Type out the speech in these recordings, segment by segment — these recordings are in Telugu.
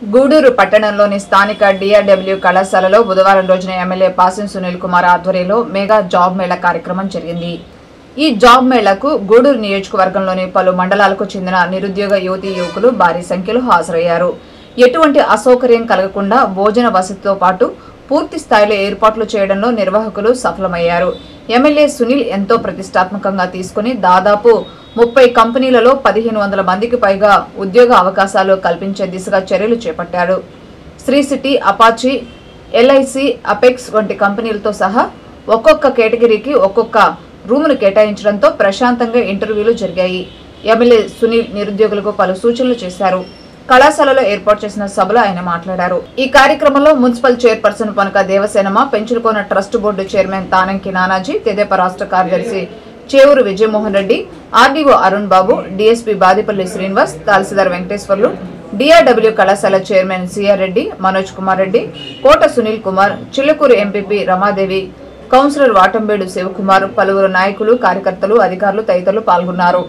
గూడూరు పట్టణంలోని స్థానిక డిఆర్డబ్ల్యూ కళాశాలలో బుధవారం రోజున ఎమ్మెల్యే పాసిం సునీల్ కుమార్ ఆధ్వర్యంలో మెగా జాబ్ మేళా కార్యక్రమం జరిగింది ఈ జాబ్ మేళాకు గూడూరు నియోజకవర్గంలోని పలు మండలాలకు చెందిన నిరుద్యోగ యువతీ యువకులు భారీ సంఖ్యలో హాజరయ్యారు ఎటువంటి అసౌకర్యం కలగకుండా భోజన వసతితో పాటు పూర్తి స్థాయిలో ఏర్పాట్లు చేయడంలో నిర్వాహకులు సఫలమయ్యారు ఎమ్మెల్యే సునీల్ ఎంతో ప్రతిష్టాత్మకంగా తీసుకుని దాదాపు ముప్పై కంపెనీలలో పదిహేను వందల మందికి పైగా ఉద్యోగ అవకాశాలు కల్పించే దిశగా చర్యలు చేపట్టాడు Sri City Apache LIC Apex వంటి కంపెనీలతో సహా ఒక్కొక్క కేటగిరీకి ఒక్కొక్క రూమును కేటాయించడంతో ప్రశాంతంగా ఇంటర్వ్యూలు జరిగాయి ఎమ్మెల్యే సునీల్ నిరుద్యోగులకు పలు సూచనలు చేశారు కళాశాలలో ఏర్పాటు చేసిన సభలో ఆయన మాట్లాడారు ఈ కార్యక్రమంలో municipal chairperson Panaka Devasenama Penchalakona trust board chairman Tanamki Nanaji Tedepa రాష్ట్ర కార్యదర్శి Chevuru Vijayamohan Reddy RDO Arun Babu DSP Badipalli Srinivas tahsildar Venkateswarlu DRW కళాశాల chairman CR Reddy Manoj Kumar Reddy Kota Sunil Kumar Chillakuru MPP Ramadevi councillor Vatambedu Sivakumar పలువురు నాయకులు కార్యకర్తలు అధికారులు తదితరులు పాల్గొన్నారు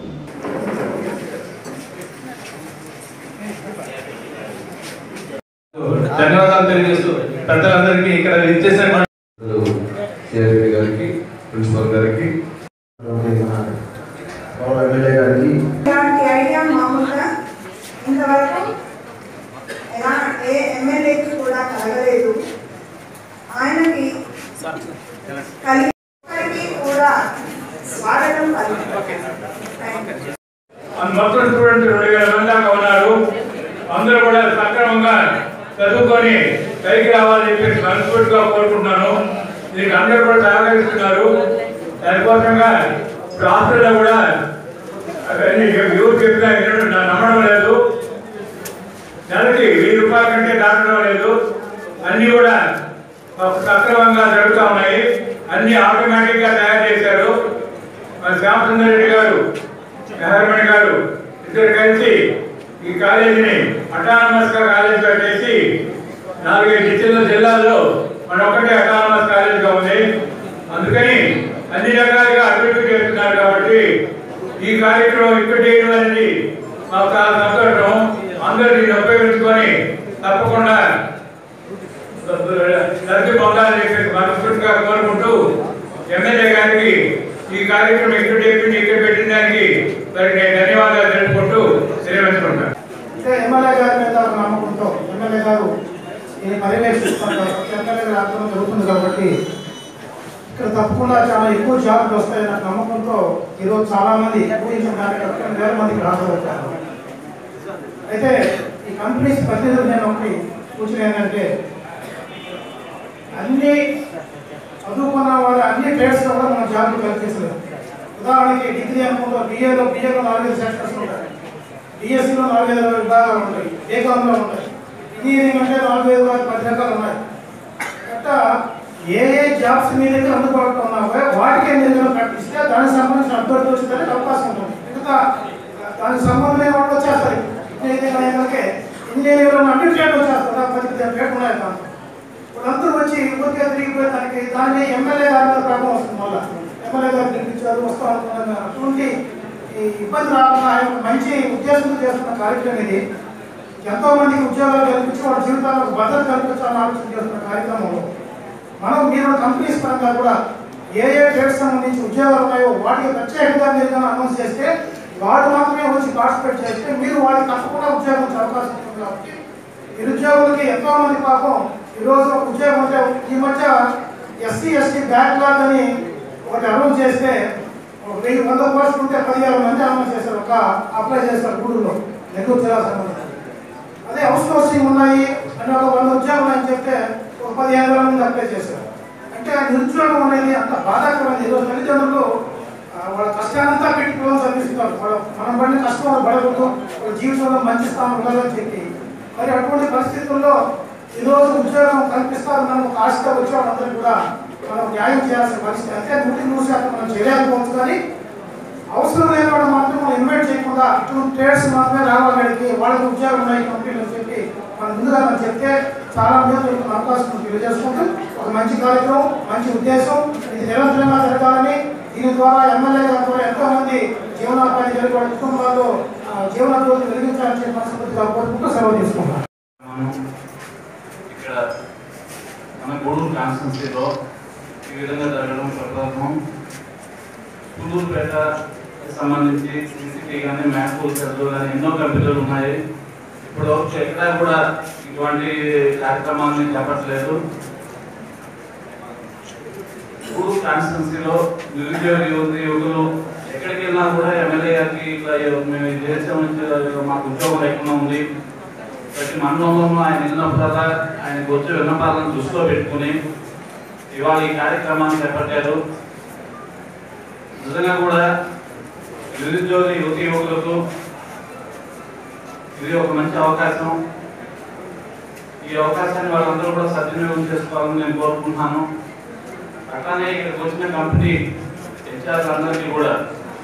ధన్యవాదాలు తెలియజేస్తూ పెద్దలందరికీ ఇక్కడ ఇచ్చేసే సిఆర్పి గారికి ప్రిన్సిపల్ గారికి గౌరవ ఎమ్మెల్యే గారికి ఇలాంటి ఐడియా మామూలుగా ఇంతవరకు ఎలా ఏ ఎమ్మెల్యేకి కూడా కలగలేదు ఆయనకి కలిగి ఒక్కరికి కూడా వాడటం కలిగింది మొత్తం స్టూడెంట్స్ రెండు వేల మంది దాకా ఉన్నారు అందరూ కూడా సక్రమంగా చదువుకొని పైకి రావాలని చెప్పేసి మనస్ఫూర్తిగా కోరుకుంటున్నాను దీనికి అందరూ కూడా సహకరిస్తున్నారు దానికోసంగా ఇప్పుడు హాస్టల్లో కూడా అవన్నీ ఎవరు చెప్పినా వినడం నా- నమ్మడం లేదు నెలకి వెయ్యి రూపాయల కంటే దాటడం లేదు అన్ని కూడా ఒక సక్రమంగా జరుగుతూ ఉన్నాయి అన్ని ఆటోమేటిక్ గా తయారు చేశారు మన శ్యామసుందర్ రెడ్డి గారు మెహర్మణి గారు ఇద్దరు కలిసి ఈ కాలేజీని అటానమస్ గా కాలేజీగా చేసి నాలుగైదు జిల్లా జిల్లాల్లో మన ఒకటే అటానమస్ కాలేజీగా ఉంది అందుకని అన్ని రకాలుగా అభివృద్ధి చేస్తున్నారు కాబట్టి ఈ కార్యక్రమం ఇక్కడ చేయడం అనేది మాకు చాలా సంతోషం అందరూ దీన్ని ఉపయోగించుకొని తప్పకుండా లబ్ధి పొందాలని చెప్పేసి మనస్ఫూర్తిగా కోరుకుంటూ ఎమ్మెల్యే గారికి ఈ కార్యక్రమం ఇక్కడ చెప్పింది ఇక్కడ పెట్టిన దానికి వారికి నేను ధన్యవాదాలు తెలుపుకుంటూ తెలియవచ్చుకుంటాను అంటే ఎమ్మెల్యే గారి మీద ఒక నమ్మకంతో ఎమ్మెల్యే గారు ఇది పర్యవేక్షిస్తున్నారు కాబట్టి ఎమ్మెల్యే గారి ఆధ్వర్యం జరుగుతుంది కాబట్టి ఇక్కడ తప్పకుండా చాలా ఎక్కువ జాబ్లు వస్తాయన్న నమ్మకంతో ఈరోజు చాలా మంది ఊహించిన దానికి కొన్ని వేల మందికి హాజరవుతారు అయితే ఈ కంపెనీస్ ప్రతినిధులు నేను ఒకటి సూచన ఏంటంటే అన్ని చదువుకున్న వాళ్ళు అన్ని ట్రేడ్స్లో కూడా మనం జాబ్లు కల్పించలేదు ఉదాహరణకి డిగ్రీ అనుకుంటూ బిఏలో బిఏలో నాలుగైదు సెక్టర్స్ ఉంటాయి డిఎస్సిలో నాలుగైదు విభాగాలు ఉంటాయి ఏకాంలో ఉంటాయి ఇంజనీరింగ్ అంటే నాలుగైదు పది రకాలు ఉన్నాయి అట్లా ఏ ఏ జాబ్స్ మీ దగ్గర అందుబాటులో ఉన్నాయో వాటికి మీరు ప్రకటిస్తే దానికి సంబంధించిన అభ్యర్థులు వచ్చేదానికి అవకాశం ఉంటుంది మిగతా దానికి సంబంధం లేని వాళ్ళు వచ్చేస్తారు ఇంజనీరింగ్ అయ్యాకే ఇంజనీరింగ్లో అన్ని ట్రేడ్ వచ్చేస్తారు నాకు పది పదిహేను ట్రేడ్ ఉన్నాయి దాంట్లో వాళ్ళందరూ వచ్చి ఊరికే తిరిగిపోయి దానికి దాన్ని ఎమ్మెల్యే గారి మీద ప్రభావం వస్తుంది మళ్ళీ ఎమ్మెల్యే గారు పిలిపించారు వస్తూ అనుకున్నాను అటువంటి ఈ ఇబ్బంది రాకుండా ఆయన ఒక మంచి ఉద్దేశంతో చేస్తున్న కార్యక్రమం ఇది ఎంతో మందికి ఉద్యోగాలు కల్పించి వాళ్ళ జీవితాలకు భద్రత కల్పించాలని ఆలోచన చేస్తున్న కార్యక్రమంలో మనం మీరు కంపెనీస్ పరంగా కూడా ఏ ఏ ట్రేడ్స్ సంబంధించి ఉద్యోగాలు ఉన్నాయో వాటికి ప్రత్యేకంగా మీరు కానీ అనౌన్స్ చేస్తే వాడు మాత్రమే వచ్చి పార్టిసిపేట్ చేస్తే మీరు వాళ్ళకి తప్పకుండా ఉద్యోగం వచ్చే అవకాశం ఉంటుంది కాబట్టి నిరుద్యోగులకి ఎంతో మంది పాపం ఈరోజు ఒక ఉద్యోగం అంటే ఈ మధ్య ఎస్సీ ఎస్టీ బ్యాక్లాగ్ అని ఒకటి అనౌన్స్ చేస్తే ఒక వెయ్యి వంద పోస్టులు ఉంటే పదివేల మంది అనౌన్స్ చేశారు ఒక అప్లై చేశారు గూడూరులో నెల్లూరు జిల్లా సంబంధించి అదే హౌస్ సోర్సింగ్ ఉన్నాయి అని ఒక వంద ఉద్యోగాలు అని చెప్తే ఒక పదిహేను వేల మంది అప్లై చేశారు అంటే ఆ నిరుద్యోగం అనేది అంత బాధాకరమైనది ఈరోజు తల్లిదండ్రులు ఆ, వాళ్ళ కష్టానంతా పెట్టి పిల్లలు చదివిస్తున్నారు వాళ్ళ మనం పడిన కష్టం వాళ్ళు పడకూడదు వాళ్ళ జీవితంలో మంచి స్థానం ఉండాలని చెప్పి మరి అటువంటి పరిస్థితుల్లో ఈరోజు ఉద్యోగం కల్పిస్తారు మనం ఒక ఆశతో వచ్చే వాళ్ళందరూ కూడా మనం న్యాయం చేయాల్సిన పరిస్థితి అంటే నూటి నూరు శాతం మనం చేయలేకపోవచ్చు కానీ అవసరం లేని వాడు మాత్రం మనం ఇన్వైట్ చేయకుండా ఇటువంటి ట్రేడ్స్ మాత్రమే రావాలని వాళ్ళకి ఉద్యోగం ఉన్నాయి కంపెనీలు అని చెప్పి మనం ముందుగా మనం చెప్తే చాలా మంది అవకాశం ఉంది తెలియజేసుకుంటూ ఒక మంచి కార్యక్రమం మంచి ఉద్దేశం ఇది నిరంతరంగా జరగాలని దీని ద్వారా ఎమ్మెల్యే గారు కూడా ఎంతో మంది జీవనోపాధి కలిగి వాళ్ళ కుటుంబాల్లో ఆ, జీవనోపాధి వెలిగించాలని చెప్పి మనస్ఫూర్తిగా కోరుకుంటూ సెలవు తీసుకుంటాం మనం కాన్స్టెన్సీలో ఈ విధంగా జరగడం ప్రప్రథమం పుల్లూరుపేట సంబంధించి సీసీటీ కానీ మ్యాథ్స్ సెల్లు కానీ ఎన్నో కంపెనీలు ఉన్నాయి ఇప్పుడు ఎక్కడా కూడా ఇటువంటి కార్యక్రమాన్ని చేపట్టలేదు ఊరు కాన్స్టిట్యున్సీలో నిరుద్యోగ యువతి యువకులు ఎక్కడికి వెళ్ళినా కూడా ఎమ్మెల్యే గారికి ఇట్లా మేము ఈ దేశం నుంచి మాకు ఉద్యోగం లేకుండా ఉంది ప్రతి మండలంలోనూ ఆయన వెళ్ళినప్పుడల్లా ఆయనకు వచ్చే విన్నపాలను దృష్టిలో పెట్టుకుని ఇవాళ ఈ కార్యక్రమాన్ని చేపట్టారు నిజంగా కూడా నిరుద్యోగ యువతి యువకులకు ఇది ఒక మంచి అవకాశం ఈ అవకాశాన్ని వాళ్ళందరూ కూడా సద్వినియోగం చేసుకోవాలని నేను కోరుకుంటున్నాను అట్లానే ఇక్కడికి వచ్చిన కంపెనీ హెచ్ఆర్ అందరికీ కూడా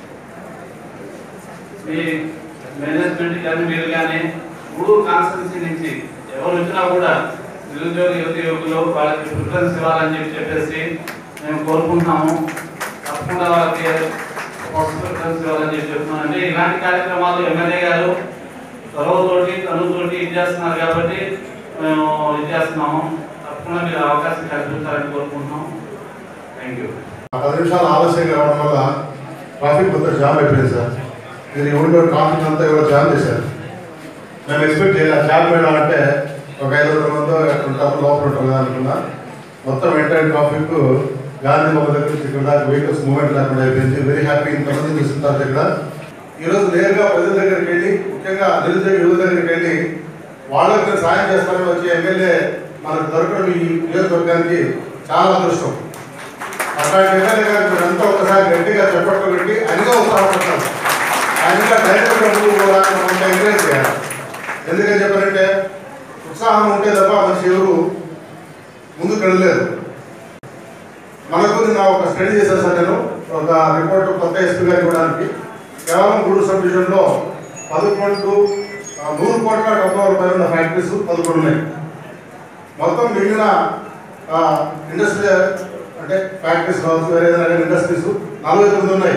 మీ మేనేజ్మెంట్ కానీ మీరు కానీ గూడూరు కాన్స్టిట్యున్సీ నుంచి ఎవరు వచ్చినా కూడా నిరుద్యోగ యువతి యువకులు వాళ్ళకి ప్రిఫరెన్స్ ఇవ్వాలని చెప్పి చెప్పేసి మేము కోరుకుంటున్నాము తప్పకుండా వాళ్ళకి ఫస్ట్ ప్రిఫరెన్స్ ఇవ్వాలని చెప్పి చెప్తున్నాను అంటే ఇలాంటి కార్యక్రమాలు ఎమ్మెల్యే గారు చొరవతోటి తనుతోటి ఇది చేస్తున్నారు కాబట్టి మేము ఇది చేస్తున్నాము తప్పకుండా మీరు అవకాశం కల్పించాలని కోరుకుంటున్నాం థ్యాంక్ యూ ఆ పది నిమిషాలు ఆలస్యంగా రావడం వల్ల ట్రాఫిక్ మొత్తం జామ్ అయిపోయింది సార్ మీరు ఎవరిలో ట్రాఫిక్ అంతా ఎవరో జామ్ చేశారు మేము ఎక్స్పెక్ట్ చేయాలి జామ్ వేయడం అంటే ఒక ఐదు వందల మంది ఉంటారు లోపల ఉంటారు కదా అనుకున్నా మొత్తం ఎంటైర్ ట్రాఫిక్ గాంధీ మొక్క దగ్గర నుంచి ఇక్కడ దాకా వెహికల్స్ మూవ్మెంట్ లేకుండా అయిపోయింది వెరీ హ్యాపీ ఇంతమంది చూస్తుంటారు ఇక్కడ ఈరోజు నేరుగా ప్రజల దగ్గరికి వెళ్ళి ముఖ్యంగా నిరుద్యోగ యువత దగ్గరికి వెళ్ళి వాళ్ళకి నేను సాయం చేస్తానని వచ్చే ఎమ్మెల్యే మనకు దొరకడం ఈ నియోజకవర్గానికి చాలా అదృష్టం అట్లాంటి ఎమ్మెల్యే గారికి మీరంతా ఒకసారి గట్టిగా చెప్పట్లు పెట్టి ఆయనగా ఉత్సాహపడతారు ఆయనగా డైరెక్ట్గా ముందుకు పోవడానికి మనం ఎంకరేజ్ చేయాలి ఎందుకని చెప్పారంటే ఉత్సాహం ఉంటే తప్ప మనిషి ఎవరు ముందుకు వెళ్ళలేదు మనకు నిన్న ఒక స్టడీ చేశాను సార్ నేను ఒక రిపోర్ట్ కొత్త ఎస్పీ గారికి ఇవ్వడానికి కేవలం గూడు సబ్ డివిజన్లో పదకొండు ఆ, నూరు కోట్ల డెబ్బై రూపాయలు ఉన్న ఫ్యాక్టరీస్ పదకొండు ఉన్నాయి మొత్తం మిగిలిన ఇండస్ట్రీ అంటే ఫ్యాక్టరీస్ కావచ్చు వేరే ఏదైనా ఇండస్ట్రీస్ నలభై తొమ్మిది ఉన్నాయి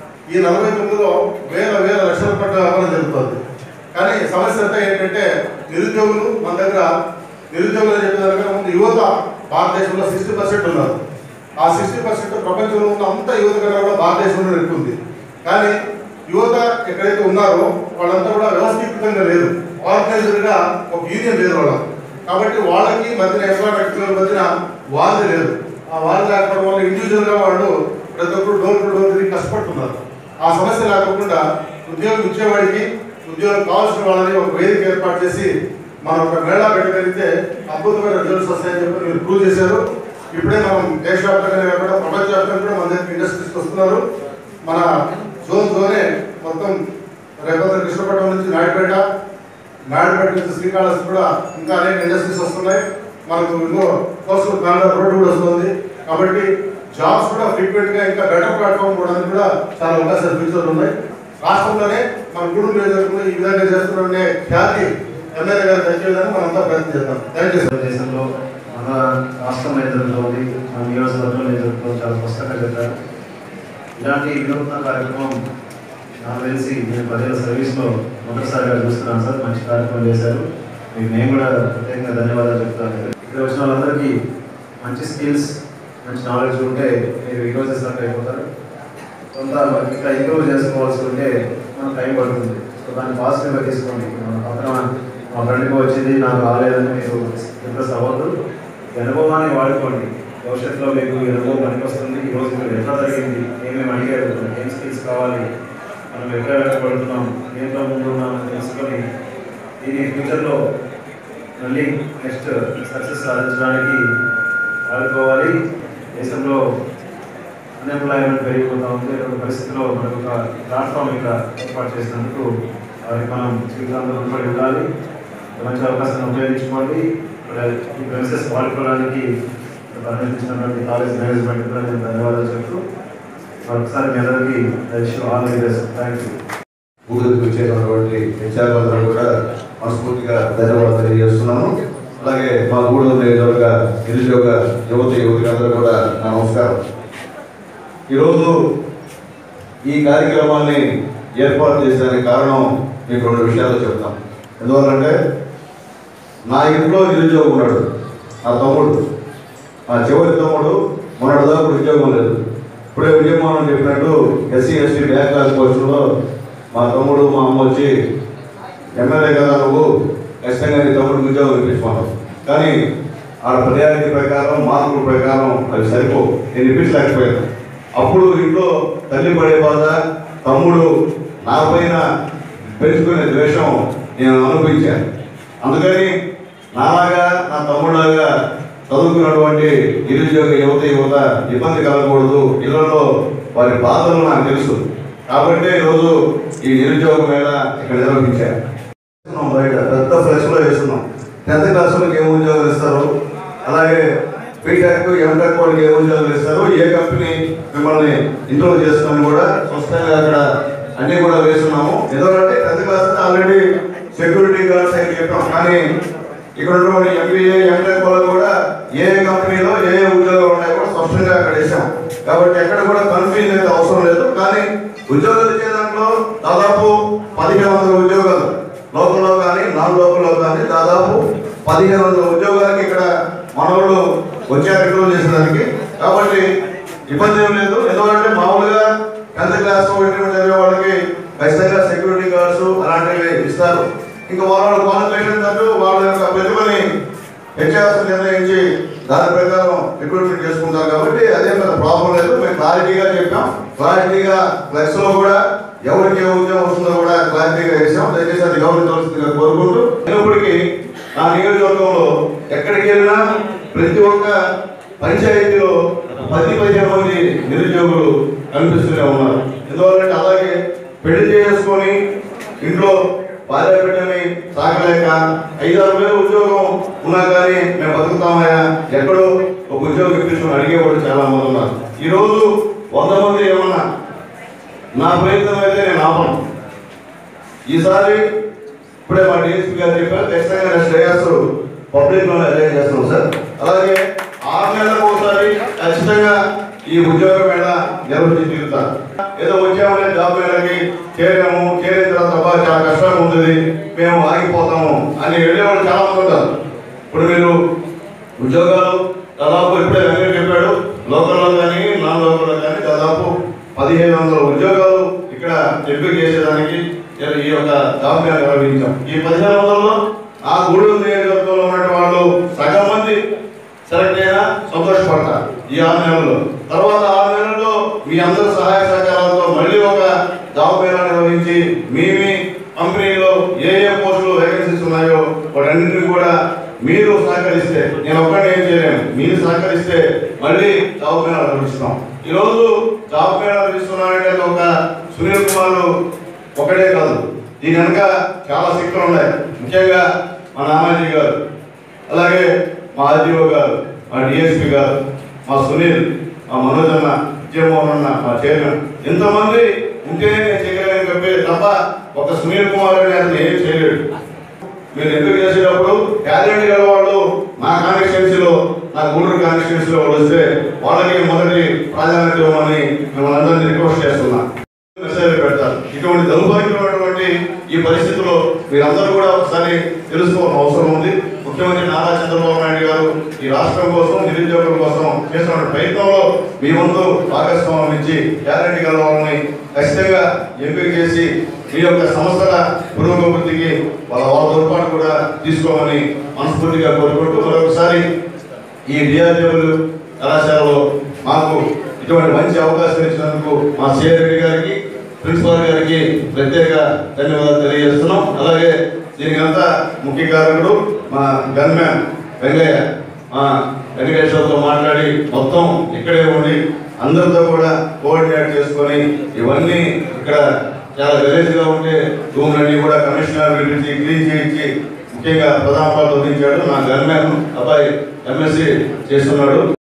ఈ నలభై తొమ్మిదిలో వేల వేల లక్షల కోట్ల వ్యాపారం జరుగుతుంది కానీ సమస్య అంతా ఏంటంటే నిరుద్యోగులు మన దగ్గర నిరుద్యోగులు అని చెప్పేదానికన్నా ముందు యువత భారతదేశంలో సిక్స్టీ పర్సెంట్ ఉన్నారు ఆ సిక్స్టీ పర్సెంట్ ప్రపంచంలో ఉన్న అంత యువత కన్నా కూడా భారతదేశంలో ఎక్కువ ఉంది కానీ యువత ఎక్కడైతే ఉన్నారో వాళ్ళంతా కూడా వ్యవస్థీకృతంగా లేరు ఆర్గనైజర్గా ఒక యూనియన్ లేదు వాళ్ళకి కాబట్టి వాళ్ళకి మధ్యన ఎంప్లాయ్మెంట్ మధ్యన వాళ్ళు లేదు ఆ వాళ్ళు లేకపోవడం వల్ల ఇండివిజువల్ గా వాళ్ళు ప్రతి ఒక్కరు డోర్ టు డోర్ తిరిగి కష్టపడుతున్నారు ఆ సమస్య లేకుండా ఉద్యోగం ఇచ్చేవాడికి ఉద్యోగం కావాల్సిన వాళ్ళని ఒక వేదిక ఏర్పాటు చేసి మనం ఒక మేళా పెట్టగలిగితే అద్భుతమైన రిజల్ట్స్ వస్తాయని చెప్పి మీరు ప్రూవ్ చేశారు ఇప్పుడే మనం దేశవ్యాప్తంగా కాకుండా ప్రపంచవ్యాప్తంగా కూడా మన దగ్గర ఇండస్ట్రీస్కి వస్తున్నారు మన జోన్ జోనే మొత్తం రేపొద్దున కృష్ణపట్నం నుంచి నాయుడుపేట నాయుడుపేట నుంచి శ్రీకాళహస్తి కూడా ఇంకా అనేక ఇండస్ట్రీస్ వస్తున్నాయి మనకు ఇంకో కోస్టల్ కారిడార్ రోడ్డు కూడా వస్తుంది కాబట్టి జాబ్స్ కూడా ఫ్రీక్వెంట్ గా ఇంకా బెటర్ ప్లాట్ఫామ్ కూడా కూడా చాలా అవకాశాలు ఫ్యూచర్ ఉన్నాయి రాష్ట్రంలోనే మన గూడూరు నియోజకవర్గంలో ఈ విధంగా చేస్తున్నారనే ఖ్యాతి ఎమ్మెల్యే గారు తెచ్చేదాన్ని మనంతా ప్రయత్నం చేద్దాం థ్యాంక్ యూ సార్ దేశంలో మన రాష్ట్రం ఎదురుతోంది మన నియోజకవర్గం ఎదురుతో చాలా స్పష్టంగా చెప్పారు ఇలాంటి వినూత్న కార్యక్రమం నాకు తెలిసి నేను పదేళ్ళ సర్వీస్లో మొదటిసారిగా చూస్తున్నాను సార్ మంచి కార్యక్రమం చేశారు మీకు నేను కూడా ప్రత్యేకంగా ధన్యవాదాలు చెప్తాను ఇక్కడ వచ్చిన వాళ్ళందరికీ మంచి స్కిల్స్ మంచి నాలెడ్జ్ ఉంటే మీరు ఈ రోజు సెలెక్ట్ అయిపోతారు కొంత ఇంకా ఇంప్రూవ్ చేసుకోవాల్సి ఉంటే మనకు టైం పడుతుంది సో దాన్ని పాజిటివ్గా తీసుకోండి మన పక్కన మా ఫ్రెండ్కి వచ్చింది నాకు రాలేదని మీరు ఇంట్రెస్ట్ అవ్వద్దు ఈ అనుభవాన్ని వాడుకోండి భవిష్యత్తులో మీకు ఈ అనుభవం పనికి వస్తుంది ఈ రోజు మీరు ఎట్లా జరిగింది ఏమేమి అడిగారు ఏం స్కిల్స్ కావాలి మనం ఎక్కడ వెనకబడుతున్నాం దేంట్లో ముందు ఉన్నామని తెలుసుకొని దీని ఫ్యూచర్లో మళ్ళీ నెక్స్ట్ సక్సెస్ సాధించడానికి వాడుకోవాలి దేశంలో అన్ఎంప్లాయ్మెంట్ పెరిగిపోతా ఉంది ఇటువంటి పరిస్థితిలో మనకు ఒక ప్లాట్ఫామ్ ఇక్కడ ఏర్పాటు చేసినందుకు వారికి మనం జీవితాంతం రుణపడి ఉండాలి ఒక మంచి అవకాశాన్ని ఉపయోగించుకోండి ఇక్కడ ఈ ప్రెమిసెస్ వాడుకోవడానికి పరిణించినటువంటి కాలేజ్ మేనేజ్మెంట్ కూడా నేను ధన్యవాదాలు చెప్తూ మరొకసారి మీ అందరికీ all the best thank you ఊరికి వచ్చేటటువంటి హెచ్ఆర్ అందరూ కూడా మనస్ఫూర్తిగా ధన్యవాదాలు తెలియజేస్తున్నాను అలాగే మా గూడూరు నియోజకవర్గ నిరుద్యోగ యువత యువకులందరూ కూడా నా నమస్కారం ఈరోజు ఈ కార్యక్రమాన్ని ఏర్పాటు చేసడానికి కారణం మీకు రెండు విషయాలు చెప్తాం ఎందువల్లంటే నా ఇంట్లో నిరుద్యోగం ఉన్నాడు నా తమ్ముడు ఆ చివరి తమ్ముడు మొన్నటి దాకా ఉద్యోగం లేదు ఇప్పుడే ఉద్యమం చెప్పినట్టు ఎస్సీ ఎస్టీ బ్యాక్ క్లాస్ పోస్టులో మా తమ్ముడు మా అమ్మ వచ్చి ఎమ్మెల్యే కదా నువ్వు ఖచ్చితంగా నీ తమ్ముడికి ఉద్యోగం ఇప్పించుకున్నావు కానీ ఆ ప్రయారిటీ ప్రకారం మార్కుల ప్రకారం అవి సరిపో నేను ఇప్పించలేకపోయాను అప్పుడు ఇంట్లో తల్లి పడే బాధ తమ్ముడు నా పైన పెంచుకునే ద్వేషం నేను అనుభవించాను అందుకని నాలాగా నా తమ్ముడులాగా చదువుకున్నటువంటి నిరుద్యోగ యువత యువత ఇబ్బంది కలగకూడదు ఇళ్లలో వారి బాధలు నాకు తెలుసు కాబట్టి ఈరోజు ఈ నిరుద్యోగ మేళ ఇక్కడ నిర్వహించారు వేస్తున్నాం బయట పెద్ద ఫ్లెక్స్ లో వేస్తున్నాం టెన్త్ క్లాస్ వాళ్ళకి ఏం ఉద్యోగాలు ఇస్తారు అలాగే బీటెక్ ఎంటెక్ వాళ్ళకి ఏ ఉద్యోగాలు ఇస్తారు ఏ కంపెనీ మిమ్మల్ని ఇంట్రోల్ చేస్తున్నాను కూడా స్పష్టంగా అక్కడ అన్ని కూడా వేస్తున్నాము ఎందుకంటే tenth class already security guards అని చెప్పాం కానీ ఇక్కడ ఉన్నటువంటి ఎంబీఏ ఎంటెక్ వాళ్ళు కూడా ఏ కంపెనీలో ఏ ఏ ఉద్యోగాలు ఉన్నాయో కూడా స్పష్టంగా అక్కడ వేసాం కాబట్టి ఎక్కడ కూడా కన్ఫ్యూజ్ అయితే అవసరం లేదు కానీ ఉద్యోగాలు ఇచ్చే దాంట్లో దాదాపు పదిహేను వందల ఉద్యోగాలు లోకల్లో కానీ నాన్ లోకల్లో కానీ దాదాపు పదిహేను వందల ఉద్యోగాలకి ఇక్కడ మనవాళ్ళు వచ్చారు ఇంటర్వ్యూ చేసేదానికి కాబట్టి ఇబ్బంది ఏం లేదు ఎందుకంటే మామూలుగా టెన్త్ క్లాస్ ఇంటర్వ్యూ చదివే వాళ్ళకి ఖచ్చితంగా సెక్యూరిటీ గార్డ్స్ అలాంటివి ఇస్తారు ఇంకా వాళ్ళ క్వాలిఫికేషన్ అంటూ వాళ్ళ యొక్క ప్రతిభని హెచ్ఆర్స్ నిర్ణయించి దాని ప్రకారం రిక్రూట్మెంట్ చేసుకుంటారు కాబట్టి అదే పెద్ద ప్రాబ్లం లేదు మేము క్లారిటీగా చెప్పాం క్లారిటీగా ఫ్లెక్స్ లో కూడా ఎవరికి ఏ ఉద్యోగం వస్తుందో కూడా క్లారిటీగా వేసాం దయచేసి అది గౌరవించవలసిందిగా కోరుకుంటూ అయినప్పటికీ ఆ నియోజకవర్గంలో ఎక్కడికి వెళ్ళినా ప్రతి ఒక్క పంచాయతీలో పది పదిహేను మంది నిరుద్యోగులు కనిపిస్తూనే ఉన్నారు ఎందువల్లంటే అలాగే పెళ్లి చేసుకొని ఇంట్లో భార్య బిడ్డని సాగలేక ఐదారు వేల ఉద్యోగం ఉన్నా కానీ మేము బతుకుతామయ్యా ఎక్కడో ఒక ఉద్యోగం ఇప్పించుకుని అడిగేవాడు చాలా మంది ఉన్నారు ఈరోజు వంద మంది ఏమన్నా నా ప్రయత్నం అయితే నేను ఆపను ఈసారి ఇప్పుడే మా డిఎస్పీ గారు చెప్పారు ఖచ్చితంగా నేను శ్రేయస్సు పబ్లిక్ లోనే అరేంజ్ చేస్తున్నాం సార్ అలాగే ఆరు నెలలకు ఒకసారి ఖచ్చితంగా ఈ ఉద్యోగ మేళ నిర్వహించి తీరుతారు ఏదో వచ్చామనే జాబ్ మేళకి చేరాము చేరిన తర్వాత అబ్బా చాలా కష్టంగా ఉంటుంది మేము ఆగిపోతాము అని వెళ్ళేవాళ్ళు చాలా మంది ఉంటారు ఇప్పుడు మీరు ఉద్యోగాలు దాదాపు ఇప్పుడే వెంకట చెప్పాడు లోకల్లో కానీ నాన్ లోకల్లో కానీ దాదాపు పదిహేను వందల ఉద్యోగాలు ఇక్కడ ఎంపిక చేసేదానికి ఈ యొక్క జాబ్ మేళ నిర్వహించాం ఈ పదిహేను వందలలో ఆ గూడూరు నియోజకవర్గంలో ఉన్నటువంటి వాళ్ళు సగం మంది సెలెక్ట్ అయినా సంతోషపడతారు ఈ ఆరు నెలల్లో తర్వాత ఆరు నెలల్లో మీ అందరి సహాయ సహకారాలతో మళ్ళీ ఒక జాబ్ మేళ నిర్వహించి మీ మీ కంపెనీలో ఏ ఏ పోస్టులు వేకెన్సీస్ ఉన్నాయో వాటన్నింటినీ కూడా మీరు సహకరిస్తే నేను ఒక్కడే ఏం చేయలేను మీరు సహకరిస్తే మళ్ళీ జాబ్ మేళ నిర్వహిస్తాం ఈరోజు జాబ్ మేళ నిర్వహిస్తున్నామంటే అది ఒక సునీల్ కుమార్ ఒకటే కాదు దీని వెనక చాలా శక్తులు ఉన్నాయి ముఖ్యంగా మా నామాజీ గారు అలాగే మా ఆర్డీఓ గారు మా డిఎస్పి గారు మా సునీల్ మా మనోజ్ అన్న విజయమోహన్ అన్న మా చైర్మన్ ఎంతమంది ఉంటేనే నేను చేయగలను చెప్పే తప్ప ఒక సునీల్ కుమార్ అనే అతను ఏం చేయలేడు మీరు ఎందుకు చేసేటప్పుడు టాలెంట్ గల వాళ్ళు నా కాన్స్టిట్యున్సీలో నా గూడూరు కాన్స్టిట్యున్సీలో వాళ్ళు వస్తే వాళ్ళకి మొదటి ప్రాధాన్యత ఇవ్వమని మిమ్మల్ని అందరినీ రిక్వెస్ట్ చేస్తున్నా మెసేజ్ పెడతారు ఇటువంటి దౌర్భాగ్యమైనటువంటి ఈ పరిస్థితిలో మీరందరూ కూడా ఒకసారి తెలుసుకోవాల్సిన అవసరం ఉంది ముఖ్యమంత్రి నారా చంద్రబాబు నాయుడు గారు ఈ రాష్ట్రం కోసం నిరుద్యోగుల కోసం చేస్తున్న ప్రయత్నంలో మీ ముందు భాగస్వామ్యం ఇచ్చి టాలెంట్ గల వాళ్ళని ఖచ్చితంగా ఎంపిక చేసి మీ యొక్క సంస్థల పురోగతికి వాళ్ళ వాళ్ళ తోడ్పాటు కూడా తీసుకోమని మనస్ఫూర్తిగా కోరుకుంటూ మరొకసారి ఈ డిఆర్డబ్ల్యూ కళాశాలలో మాకు ఇటువంటి మంచి అవకాశం ఇచ్చినందుకు మా సిఆర్పి గారికి ప్రిన్సిపాల్ గారికి ప్రత్యేక ధన్యవాదాలు తెలియజేస్తున్నాం అలాగే దీనికంతా ముఖ్య కారకుడు మా గన్మ్యాన్ వెంకయ్య మా వెంకటేశ్వర్తో మాట్లాడి మొత్తం ఇక్కడే ఉండి అందరితో కూడా కోఆర్డినేట్ చేసుకొని ఇవన్నీ ఇక్కడ చాలా గలీజ్గా ఉంటే రూమ్లన్నీ కూడా కమిషనర్ పిలిపించి క్లీన్ చేయించి ముఖ్యంగా ప్రధాన పాత్ర వహించాడు నా గన్మ్యాన్ అబ్బాయి ఎంఎస్సి చేస్తున్నాడు